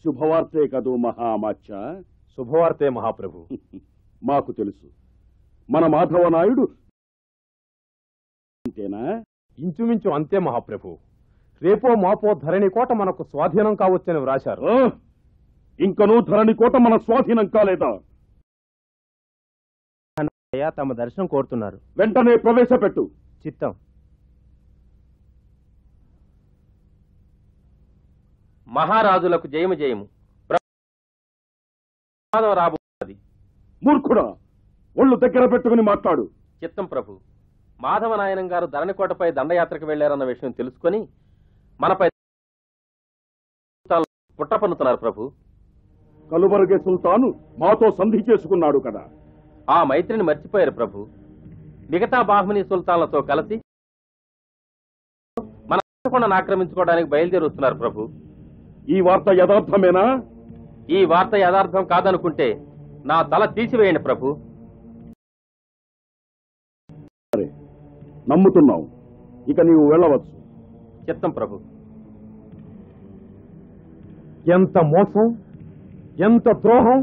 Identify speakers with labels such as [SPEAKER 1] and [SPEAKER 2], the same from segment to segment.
[SPEAKER 1] శుభవార్తే కదూ మహామాచ్య
[SPEAKER 2] శుభవార్తే మహాప్రభు
[SPEAKER 1] మాకు తెలుసు మన మాధవ నాయుడు అంతేనా
[SPEAKER 2] ఇంచుమించు అంతే మహాప్రభు రేపో మాపో ధరణి కోట మనకు స్వాధీనం కావచ్చని వ్రాశారు
[SPEAKER 1] ఆ? ఇంకనూ ధరణి కోట మన స్వాధీనం కాలేదా
[SPEAKER 3] అయ్యా తమ దర్శనం కోరుతున్నారు
[SPEAKER 1] వెంటనే ప్రవేశపెట్టు
[SPEAKER 3] చిత్తం
[SPEAKER 4] మహారాజులకు జయము జయము ప్రమాదం రాబోతున్నది
[SPEAKER 1] మూర్ఖుడా ఒళ్ళు దగ్గర పెట్టుకుని మాట్లాడు
[SPEAKER 4] చిత్తం ప్రభు మాధవ నాయనం గారు ధరణికోటపై దండయాత్రకు వెళ్లారన్న విషయం తెలుసుకొని మనపై పుట్ట పన్నుతున్నారు ప్రభు
[SPEAKER 1] కలువరగే సుల్తాను మాతో సంధి చేసుకున్నాడు కదా
[SPEAKER 4] ఆ మైత్రిని మర్చిపోయారు ప్రభు మిగతా బాహ్మని సుల్తాన్లతో కలిసి మన కొండను ఆక్రమించుకోవడానికి బయలుదేరి వస్తున్నారు ప్రభు
[SPEAKER 1] ఈ వార్త యథార్థమేనా
[SPEAKER 4] ఈ వార్త యథార్థం కాదనుకుంటే నా తల తీసివేయండి ప్రభు
[SPEAKER 1] సరే నమ్ముతున్నావు ఇక నీవు వెళ్ళవచ్చు
[SPEAKER 4] చిత్తం ప్రభు
[SPEAKER 2] ఎంత మోసం ఎంత ద్రోహం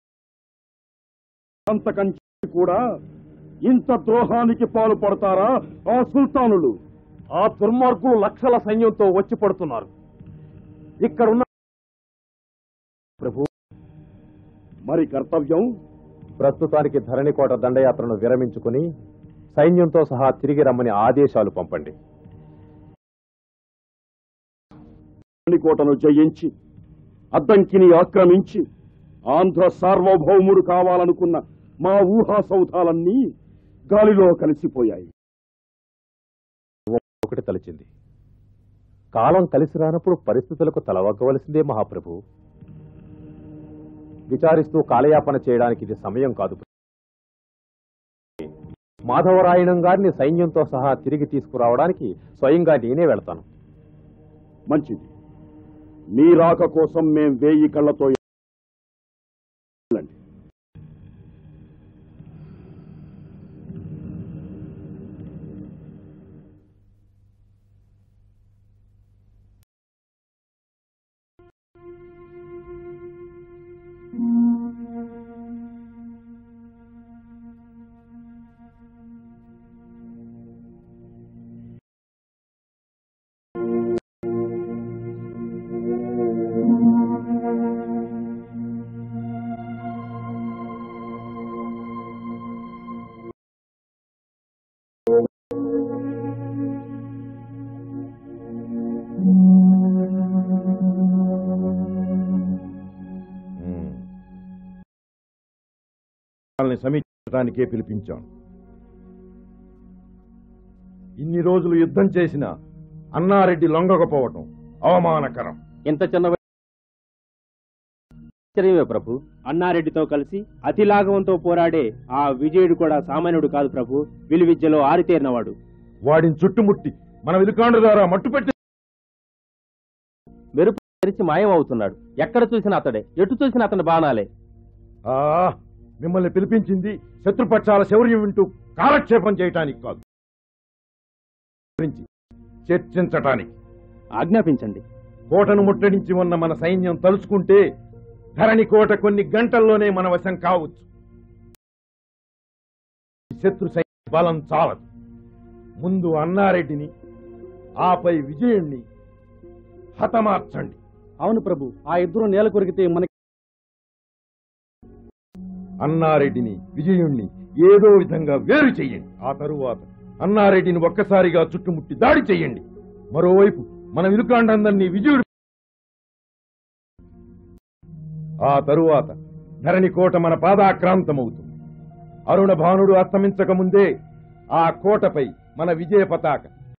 [SPEAKER 1] అంతకంచి కూడా ఇంత ద్రోహానికి పాలు పడతారా ఆ సుల్తానులు
[SPEAKER 2] ఆ దుర్మార్గులు లక్షల సైన్యంతో వచ్చి పడుతున్నారు ఇక్కడున్న ప్రభు
[SPEAKER 1] మరి కర్తవ్యం
[SPEAKER 2] ప్రస్తుతానికి ధరణికోట దండయాత్రను విరమించుకుని సైన్యంతో సహా తిరిగి రమ్మని ఆదేశాలు పంపండి
[SPEAKER 1] కోటను జయించి అద్దంకిని ఆక్రమించి ఆంధ్ర సార్వభౌముడు కావాలనుకున్న మా ఊహా సౌధాలన్నీ గాలిలో కలిసిపోయాయి
[SPEAKER 2] ఒకటి తలచింది కాలం కలిసి రానప్పుడు పరిస్థితులకు తలవగ్గవలసిందే మహాప్రభు విచారిస్తూ కాలయాపన చేయడానికి ఇది సమయం కాదు మాధవరాయణం గారిని సైన్యంతో సహా తిరిగి తీసుకురావడానికి స్వయంగా నేనే వెళ్తాను
[SPEAKER 1] మంచిది మీ రాక కోసం మేం వేయి కళ్ళతో వెళ్ళండి.
[SPEAKER 5] వాళ్ళని సమీక్షించడానికే పిలిపించాను ఇన్ని రోజులు యుద్ధం చేసిన అన్నారెడ్డి లొంగకపోవటం అవమానకరం
[SPEAKER 4] ఇంత చిన్న వయ- ఆశ్చర్యమే ప్రభు
[SPEAKER 3] అన్నారెడ్డితో కలిసి అతిలాఘవంతో పోరాడే ఆ విజయుడు కూడా సామాన్యుడు కాదు ప్రభు విలువిద్యలో ఆరితేరినవాడు
[SPEAKER 5] వాడిని చుట్టుముట్టి మన విలుకాండ ద్వారా మట్టుపెట్టి
[SPEAKER 4] మెరుపు తెరిచి మాయం అవుతున్నాడు ఎక్కడ చూసినా అతడే ఎటు చూసినా అతని బాణాలే
[SPEAKER 5] ఆ మిమ్మల్ని పిలిపించింది శత్రుపక్షాల శౌర్యం వింటూ కాలక్షేపం చేయటానికి కాదు గురించి చర్చించటానికి
[SPEAKER 3] ఆజ్ఞాపించండి
[SPEAKER 5] కోటను ముట్టడించి ఉన్న మన సైన్యం తలుచుకుంటే ధరణి కోట కొన్ని గంటల్లోనే మన వశం కావచ్చు శత్రు సైన్య బలం చాలదు ముందు అన్నారెడ్డిని ఆపై విజయుణ్ణి హతమార్చండి
[SPEAKER 3] అవును ప్రభు ఆ ఇద్దరు నేల కొరికితే మనకి
[SPEAKER 5] అన్నారెడ్డిని విజయుణ్ణి ఏదో విధంగా వేరు చెయ్యండి ఆ తరువాత అన్నారెడ్డిని ఒక్కసారిగా చుట్టుముట్టి దాడి చెయ్యండి మరోవైపు మన విలుకాండందరినీ విజయుడు ఆ తరువాత ధరణి కోట మన పాదాక్రాంతమవుతుంది అరుణ భానుడు అస్తమించక ముందే ఆ కోటపై మన విజయ పతాక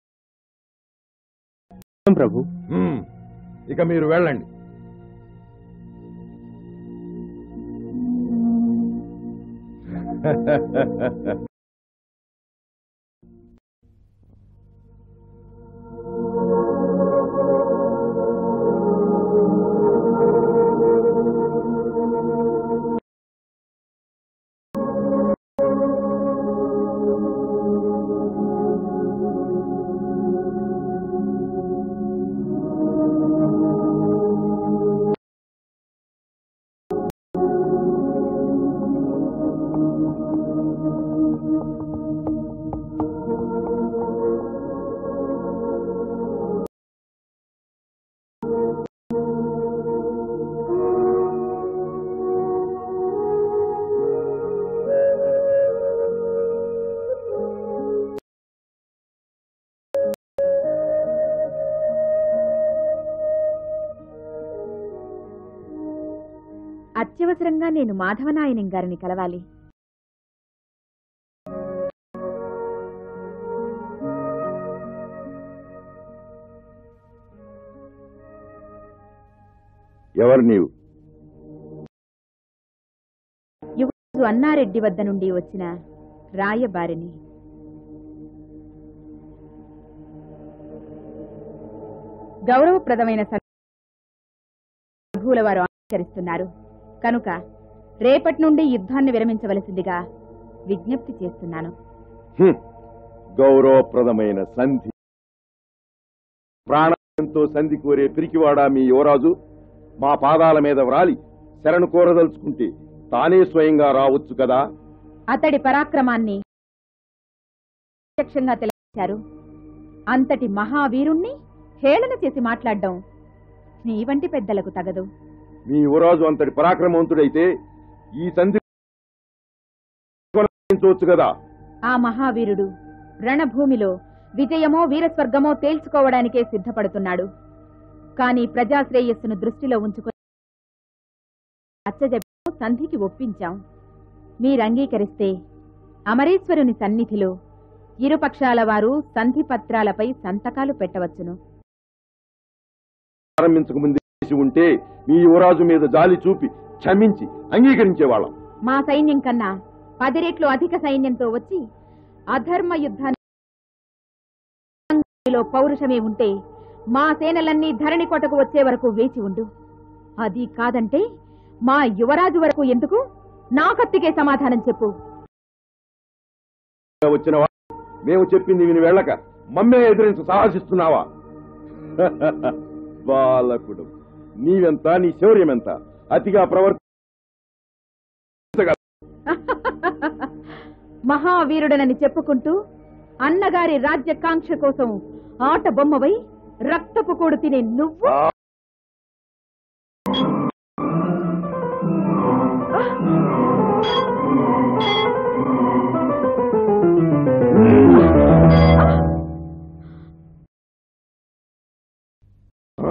[SPEAKER 3] ప్రభు
[SPEAKER 5] హ్మ్, ఇక మీరు వెళ్ళండి
[SPEAKER 6] అత్యవసరంగా నేను మాధవనాయనం గారిని కలవాలి
[SPEAKER 5] ఎవరు నీవు
[SPEAKER 6] యువరాజు అన్నారెడ్డి వద్ద నుండి వచ్చిన రాయబారిని గౌరవప్రదమైన రఘువుల వారు ఆచరిస్తున్నారు కనుక రేపటి నుండి యుద్ధాన్ని విరమించవలసిందిగా విజ్ఞప్తి చేస్తున్నాను
[SPEAKER 5] హ్మ్. గౌరవప్రదమైన సంధి ప్రాణంతో సంధి కోరే పిరికివాడా మీ యువరాజు మా పాదాల మీద వ్రాలి శరణు కోరదలుచుకుంటే తానే స్వయంగా రావచ్చు కదా
[SPEAKER 6] అతడి పరాక్రమాన్ని ప్రత్యక్షంగా తెలిపారు అంతటి మహావీరుణ్ణి హేళన చేసి మాట్లాడడం నీ వంటి పెద్దలకు తగదు
[SPEAKER 5] మీ యువరాజు అంతటి పరాక్రమవంతుడైతే ఈ సంధి కొనసాగించవచ్చు కదా
[SPEAKER 6] ఆ మహావీరుడు రణభూమిలో విజయమో వీరస్వర్గమో తేల్చుకోవడానికే సిద్ధపడుతున్నాడు కాని ప్రజాశ్రేయస్సును దృష్టిలో ఉంచుకొని అచ్చజెప్పు సంధికి ఒప్పించాం మీరంగీకరిస్తే అమరేశ్వరుని సన్నిధిలో ఇరుపక్షాల వారు సంధి పత్రాలపై సంతకాలు పెట్టవచ్చును
[SPEAKER 5] ప్రారంభించక ముందే చేసి ఉంటే మీ యువరాజు మీద జాలి చూపి క్షమించి అంగీకరించేవాళ్ళం
[SPEAKER 6] మా సైన్యం కన్నా పది రెట్లు అధిక సైన్యంతో వచ్చి అధర్మ యుద్ధాన్ని పౌరుషమే ఉంటే మా సేనలన్నీ ధరణి కొట్టకు వచ్చే వరకు వేచి ఉండు అది కాదంటే మా యువరాజు వరకు ఎందుకు నా కత్తికే సమాధానం చెప్పు
[SPEAKER 5] వచ్చిన వా- మేము చెప్పింది విని వెళ్ళక మమ్మే ఎదిరించ సాహసిస్తున్నావా బాలకుడు నీవెంత నీ శౌర్యమెంత అతిగా ప్రవర్తి
[SPEAKER 6] మహావీరుడనని చెప్పుకుంటూ అన్నగారి రాజ్యకాంక్ష కోసం ఆట బొమ్మవై రక్తపు కూడు తినే నువ్వు
[SPEAKER 5] ఆ?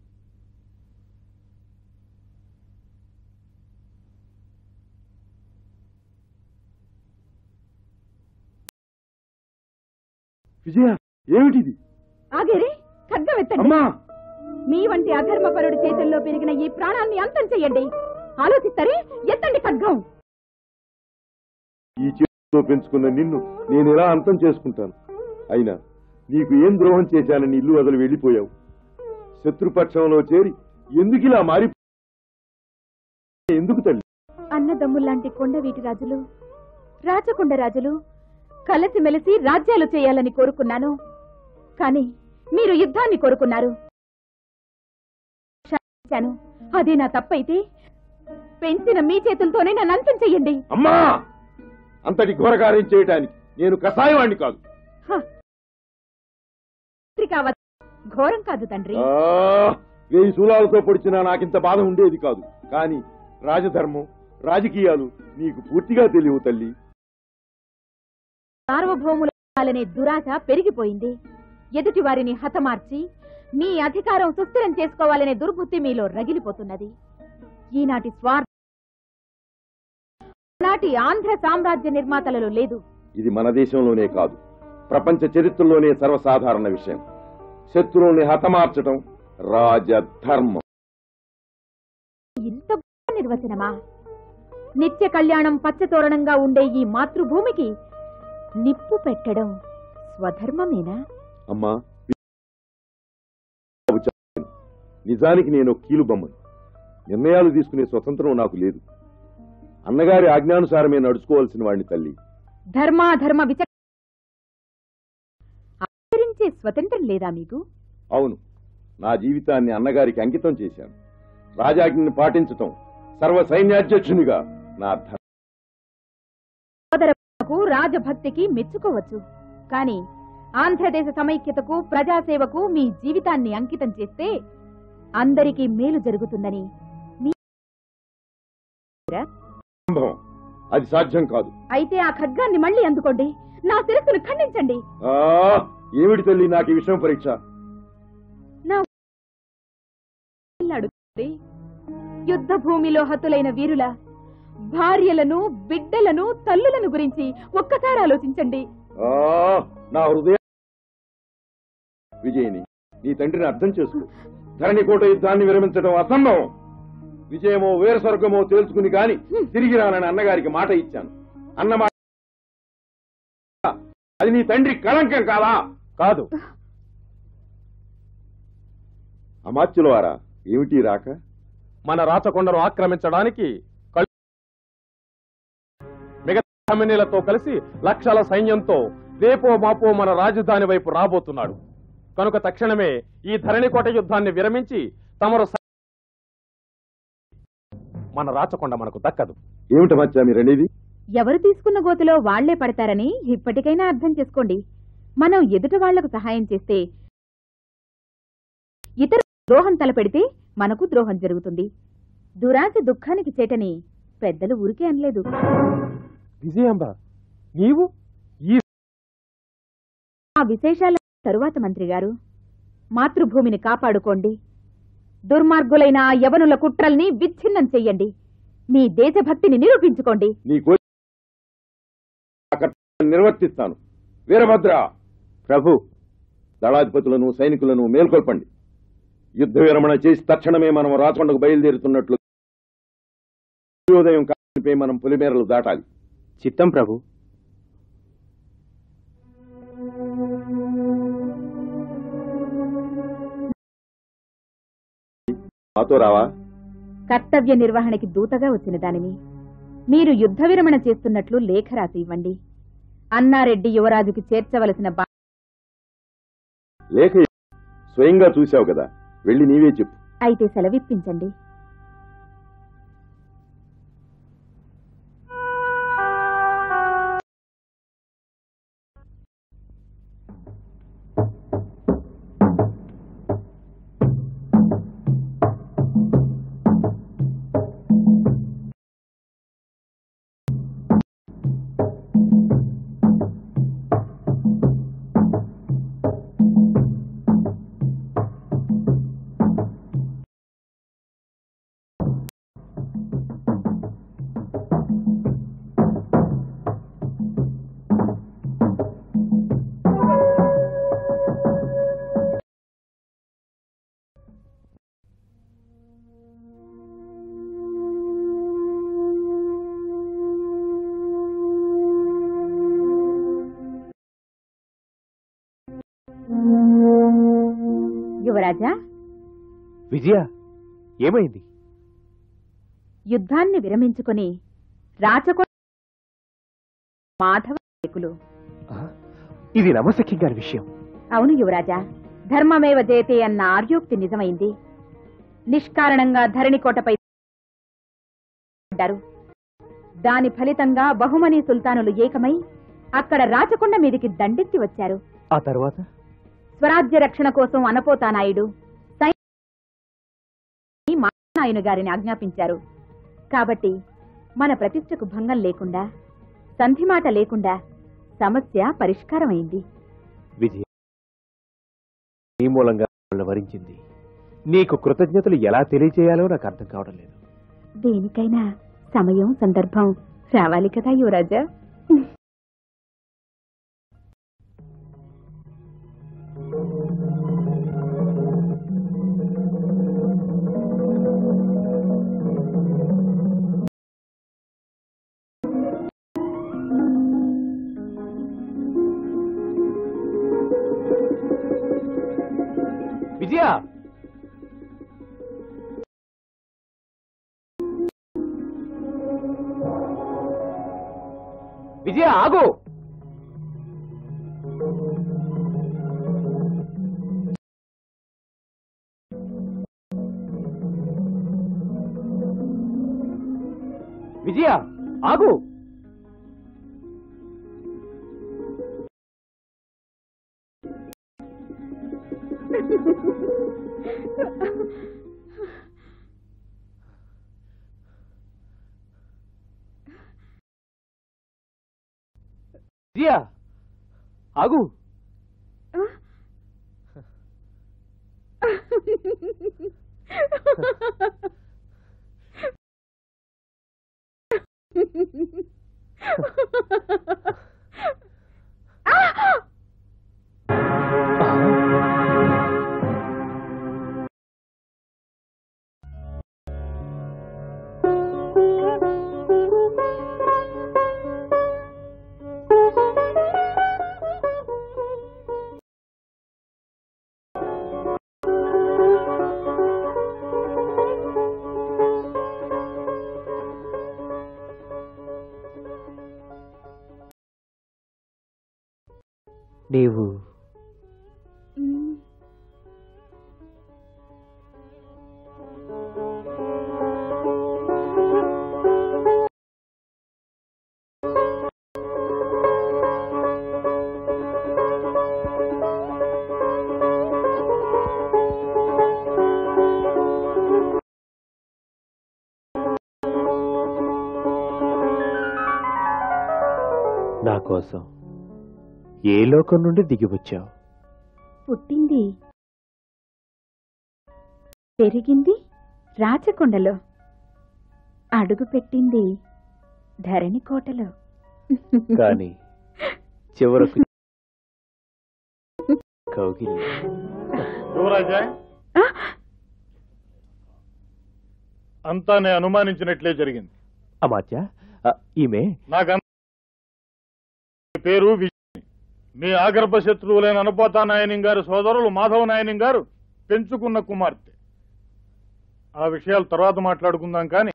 [SPEAKER 5] విజయ ఏమిటిది
[SPEAKER 6] ఆగేరే ఖడ్గం ఎత్తండి
[SPEAKER 5] అమ్మా
[SPEAKER 6] మీ వంటి అధర్మపరుడి చేతుల్లో పెరిగిన ఈ ప్రాణాన్ని అంతం చెయ్యండి ఆలోచిస్తారే ఎత్తండి ఖడ్గం
[SPEAKER 5] ఈ చేతితో పెంచుకున్న నిన్ను నేను ఎలా అంతం చేసుకుంటాను అయినా నీకు ఏం ద్రోహం చేశానని ఇల్లు వదిలి వెళ్ళిపోయావు శత్రుపక్షంలో చేరి ఎందుకు ఇలా మారి ఎందుకు తల్లి
[SPEAKER 6] అన్నదమ్ముల్లాంటి కొండవీటి రాజులు రాచకొండ రాజులు కలిసిమెలిసి రాజ్యాలు చేయాలని కోరుకున్నాను కాని మీరు యుద్ధాన్ని కోరుకున్నారు క్షమించాను. అది నా తప్పైతే పెంచిన మీ చేతులతోనే నన్ను అంతం చెయ్యండి
[SPEAKER 5] అమ్మా అంతటి ఘోరకార్యం చేయటానికి నేను కషాయవాణ్ణి కాదు
[SPEAKER 6] హ. మంత్రి కావచ్చు. ఘోరం కాదు తండ్రి
[SPEAKER 5] ఆ, వెయ్యి శూలాలతో పొడిచినా నాకింత బాధ ఉండేది కాదు కానీ రాజధర్మం రాజకీయాలు నీకు పూర్తిగా తెలియవు తల్లి
[SPEAKER 6] సార్వభౌములనే దురాశ పెరిగిపోయింది ఎదుటి వారిని హతమార్చి మీ అధికారం సుస్థిరం చేసుకోవాలనే దుర్బుద్ధి మీలో రగిలిపోతున్నది ఈనాటి స్వార్థ నాటి ఆంధ్ర సామ్రాజ్య నిర్మాతలలో లేదు
[SPEAKER 5] ఇది మన దేశంలోనే కాదు ప్రపంచ చరిత్రలోనే సర్వసాధారణ విషయం శత్రువుల్ని హతమార్చటం రాజధర్మం
[SPEAKER 6] ఇంత గొప్ప నిర్వచనమా నిత్య కళ్యాణం పచ్చతోరణంగా ఉండే ఈ మాతృభూమికి నిప్పు పెట్టడం స్వధర్మమేనా
[SPEAKER 5] అమ్మా నిజానికి నేను ఒక కీలుబొమ్మను నిర్ణయాలు తీసుకునే స్వతంత్రం నాకు లేదు అన్నగారి ఆజ్ఞానుసారమే నడుచుకోవాల్సిన వాడిని తల్లి
[SPEAKER 6] ధర్మాధర్మ విచ ఆచరించే స్వతంత్రం లేదా మీకు
[SPEAKER 5] అవును నా జీవితాన్ని అన్నగారికి అంకితం చేశాను రాజాజ్ఞని పాటించటం సర్వ సైన్యాధ్యక్షునిగా నా ధర్మం
[SPEAKER 6] సోదరకు రాజభక్తికి మెచ్చుకోవచ్చు కాని ఆంధ్రదేశ సమైక్యతకు ప్రజాసేవకు మీ జీవితాన్ని అంకితం చేస్తే అందరికీ మేలు జరుగుతుందని మీ
[SPEAKER 5] సంభవం అది సాధ్యం కాదు
[SPEAKER 6] అయితే ఆ ఖడ్గాన్ని మళ్ళీ అందుకోండి నా శిరస్సును ఖండించండి
[SPEAKER 5] ఆ ఏమిటి తల్లి నాకు ఈ విషయం పరీక్ష
[SPEAKER 6] అడుగుతుంది యుద్ధ భూమిలో హతులైన వీరుల భార్యలను బిడ్డలను తల్లులను గురించి ఒక్కసారి ఆలోచించండి
[SPEAKER 5] ఆ, నా హృదయ విజయని నీ తండ్రిని అర్థం చేసుకో ధరణికోట యుద్ధాన్ని విరమించడం అసంభవం విజయమో వేరు స్వర్గమో తేల్చుకుని కాని తిరిగి రానని అన్నగారికి మాట ఇచ్చాను అన్న మాట అది నీ తండ్రి కళంకం కాదా
[SPEAKER 2] కాదు
[SPEAKER 5] అమాత్యుల వారా ఏమిటి రాక
[SPEAKER 2] మన రాచకొండను ఆక్రమించడానికి కల్- మిగతా కమ్యూనీలతో కలిసి లక్షల సైన్యంతో రేపో మాపో మన రాజధాని వైపు రాబోతున్నాడు కనుక తక్షణమే ఈ ధరణికోట యుద్ధాన్ని విరమించి తమరు సై- మన రాచకొండ మనకు దక్కదు
[SPEAKER 5] ఏమిటి మచ్చా మీరనేది
[SPEAKER 6] ఎవరు తీసుకున్న గోతులో వాళ్లే పడతారని ఇప్పటికైనా అర్థం చేసుకోండి మనం ఎదుట వాళ్లకు సహాయం చేస్తే ఇతర ద్రోహం తలపెడితే మనకు ద్రోహం జరుగుతుంది దురాశ దుఃఖానికి చేటని పెద్దలు ఊరికే అనలేదు
[SPEAKER 2] విజయాంబ నీవు ఈ
[SPEAKER 6] ఆ విశేషాల తరువాత మంత్రి గారు మాతృభూమిని కాపాడుకోండి దుర్మార్గులైన ఆ యవనుల కుట్రల్ని విచ్ఛిన్నం చెయ్యండి మీ దేశభక్తిని నిరూపించుకోండి
[SPEAKER 5] నీ కోరిక నిర్వర్తిస్తాను వీరభద్ర
[SPEAKER 2] ప్రభు
[SPEAKER 5] దళాధిపతులను సైనికులను మేల్కొల్పండి యుద్ధ విరమణ చేసి తక్షణమే మనం రాచకొండకు బయలుదేరుతున్నట్లు సూర్యోదయం కాలంపై మనం పులిమేరలు దాటాలి
[SPEAKER 3] చిత్తం ప్రభు
[SPEAKER 5] మాతో రావా
[SPEAKER 6] కర్తవ్య నిర్వహణకి దూతగా వచ్చిన దానిని మీరు యుద్ధ విరమణ చేస్తున్నట్లు లేఖ రాసి ఇవ్వండి అన్నారెడ్డి యువరాజుకి చేర్చవలసిన బా
[SPEAKER 5] లేఖ స్వయంగా చూశావు కదా వెళ్ళి నీవే చెప్పు
[SPEAKER 6] అయితే సెలవిప్పించండి యువరాజా
[SPEAKER 2] విజయ ఏమైంది
[SPEAKER 6] యుద్ధాన్ని విరమించుకుని రాచకొ మాధవ నాయకులు
[SPEAKER 2] ఇది నమసఖ్యం గారి విషయం
[SPEAKER 6] అవును యువరాజా ధర్మమేవ జయతే అన్న ఆర్యోక్తి నిజమైంది నిష్కారణంగా ధరణికోటపై పడ్డారు దాని ఫలితంగా బహుమని సుల్తానులు ఏకమై అక్కడ రాచకొండ మీదికి దండెత్తి వచ్చారు
[SPEAKER 2] ఆ తర్వాత
[SPEAKER 6] స్వరాజ్య రక్షణ కోసం అనపోతానాయుడు సై- మానాయుని గారిని ఆజ్ఞాపించారు కాబట్టి మన ప్రతిష్టకు భంగం లేకుండా సంధిమాట లేకుండా సమస్య పరిష్కారమైంది
[SPEAKER 2] విజయ నీ మూలంగా వాళ్ళని వరించింది నీకు కృతజ్ఞతలు ఎలా తెలియచేయాలో నాకు అర్థం కావడం లేదు
[SPEAKER 6] దేనికైనా సమయం సందర్భం రావాలి కదా యువరాజా
[SPEAKER 2] విజయ విజయ ఆగు విజయ ఆగు విజయ ఆగు
[SPEAKER 7] నీవు
[SPEAKER 6] మ్,
[SPEAKER 7] నా కోసం ఏ లోకం నుండి దిగి వచ్చావు
[SPEAKER 6] పుట్టింది పెరిగింది రాచకొండలో అడుగు పెట్టింది ధరణి కోటలో
[SPEAKER 7] కానీ చివరకు కౌగిలి
[SPEAKER 8] యువరాజా
[SPEAKER 6] ఆ,
[SPEAKER 8] అంతా నేను అనుమానించినట్లే జరిగింది
[SPEAKER 7] అమాత్య ఆ, ఈమె
[SPEAKER 8] నాకు పేరు విజయ్ మీ ఆగర్భ శత్రువులైన అనుపోతా నాయని గారు సోదరులు మాధవ నాయని గారు పెంచుకున్న కుమార్తె ఆ విషయాలు తర్వాత మాట్లాడుకుందాం కానీ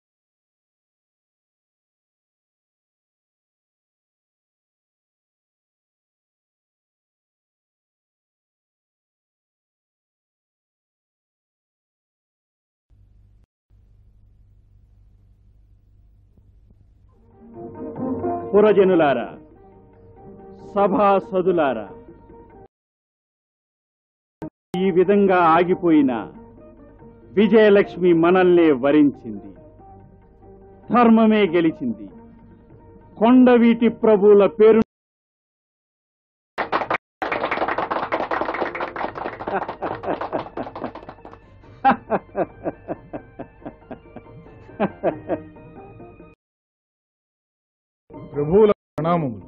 [SPEAKER 3] పురజనులారా సభాసదులారా ఈ విధంగా ఆగిపోయిన విజయలక్ష్మి మనల్నే వరించింది ధర్మమే గెలిచింది కొండవీటి ప్రభువుల పేరు
[SPEAKER 8] ప్రభువుల ప్రణామములు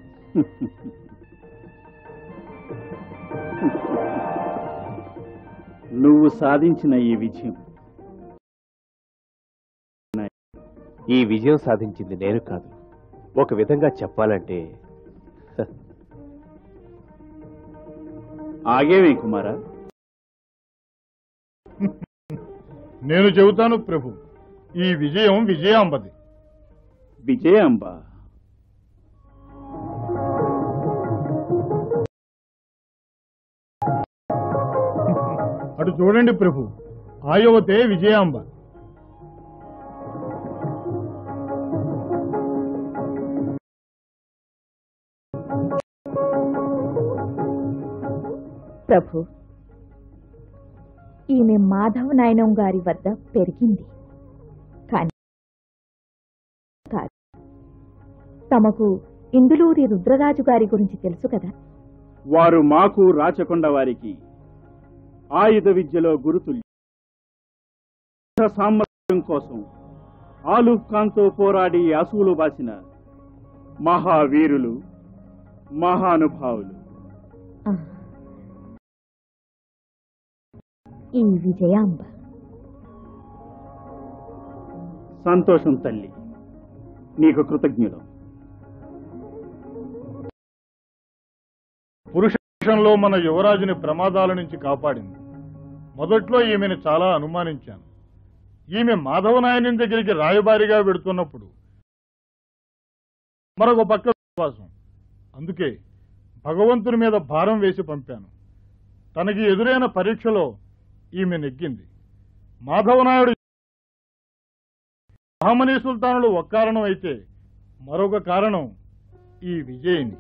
[SPEAKER 3] నువ్వు సాధించిన ఈ విజయం
[SPEAKER 7] ఈ విజయం సాధించింది నేను కాదు ఒక విధంగా చెప్పాలంటే
[SPEAKER 3] ఆగేవే కుమారా
[SPEAKER 8] నేను చెబుతాను ప్రభు ఈ విజయం విజయాంబది
[SPEAKER 3] విజయాంబ
[SPEAKER 8] అటు చూడండి ప్రభు ఆయవతే విజయాంబ
[SPEAKER 6] ప్రభు ఈమె మాధవ నాయనం గారి వద్ద పెరిగింది కాని కాదు తమకు ఇందులూరి రుద్రరాజు గారి గురించి తెలుసు కదా
[SPEAKER 3] వారు మాకు రాచకొండ వారికి ఆయుధ విద్యలో గురుతుల్యం యుద్ధ సామర్థ్యం కోసం ఆలూఫ్ ఖాన్తో పోరాడి అసూలు బాసిన మహావీరులు మహానుభావులు
[SPEAKER 6] ఆ. ఈ విజయాంబ
[SPEAKER 3] సంతోషం తల్లి నీకు
[SPEAKER 8] పురుష విషయంలో మన యువరాజుని ప్రమాదాల నుంచి కాపాడింది మొదట్లో ఈమెను చాలా అనుమానించాను ఈమె మాధవనాయని దగ్గరికి రాయబారిగా వెడుతున్నప్పుడు మరొక పక్క విశ్వాసం అందుకే భగవంతుని మీద భారం వేసి పంపాను తనకి ఎదురైన పరీక్షలో ఈమె నెగ్గింది మాధవనాయుడు మహమనీ సుల్తానులు ఒక కారణం అయితే మరొక కారణం ఈ విజయిని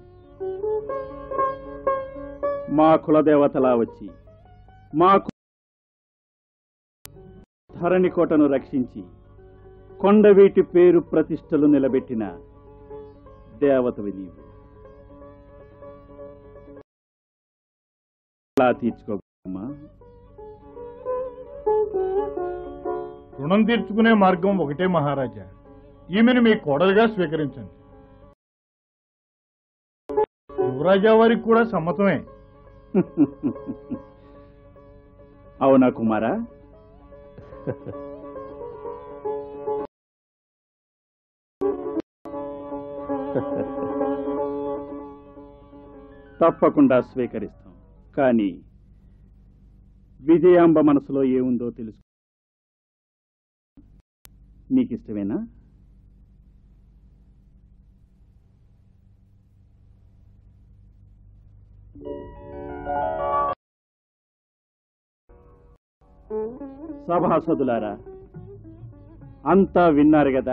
[SPEAKER 3] మా కులదేవతలా వచ్చి మా కు- ధరణి కోటను రక్షించి కొండవీటి పేరు ప్రతిష్టలు నిలబెట్టిన దేవతవి నీవు ఎలా తీర్చుకోమ్మా
[SPEAKER 8] రుణం తీర్చుకునే మార్గం ఒకటే మహారాజా ఈమెను మీ కోడలుగా స్వీకరించండి యువరాజా వారికి కూడా సమ్మతమే
[SPEAKER 3] అవునా కుమారా తప్పకుండా స్వీకరిస్తాం కానీ విజయాంబ మనసులో ఏముందో తెలుసు నీకు ఇష్టమేనా
[SPEAKER 9] సభాసదులారా అంతా విన్నారు కదా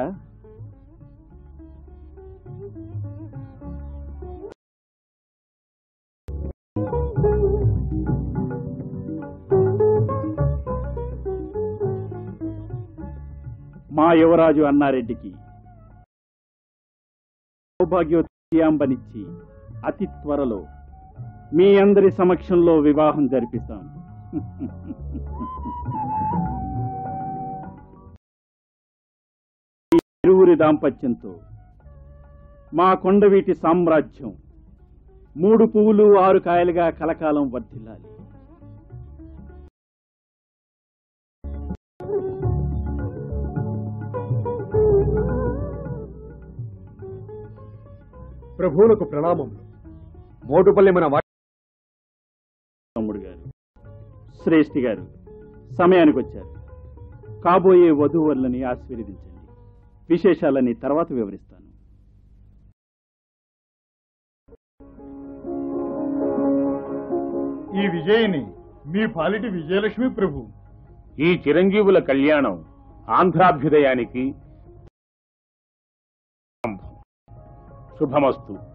[SPEAKER 9] మా యువరాజు అన్నారెడ్డికి సౌభాగ్యోత్యాంబనిచ్చి అతి త్వరలో మీ అందరి సమక్షంలో వివాహం జరిపిస్తాం ఈ ఇరువురి దాంపత్యంతో మా కొండవీటి సామ్రాజ్యం మూడు పువ్వులు ఆరు కాయలుగా కలకాలం వర్ధిల్లాలి
[SPEAKER 2] ప్రభువులకు ప్రణామములు మోటుపల్లి మన వా-
[SPEAKER 9] తమ్ముడు గారు శ్రేష్ఠి గారు సమయానికి వచ్చారు కాబోయే వధూవరులని ఆశీర్వదించండి విశేషాలని తర్వాత వివరిస్తాను
[SPEAKER 8] ఈ విజయిని మీ పాలిటి విజయలక్ష్మి ప్రభు
[SPEAKER 3] ఈ చిరంజీవుల కళ్యాణం ఆంధ్రాభ్యుదయానికి శుభమస్తు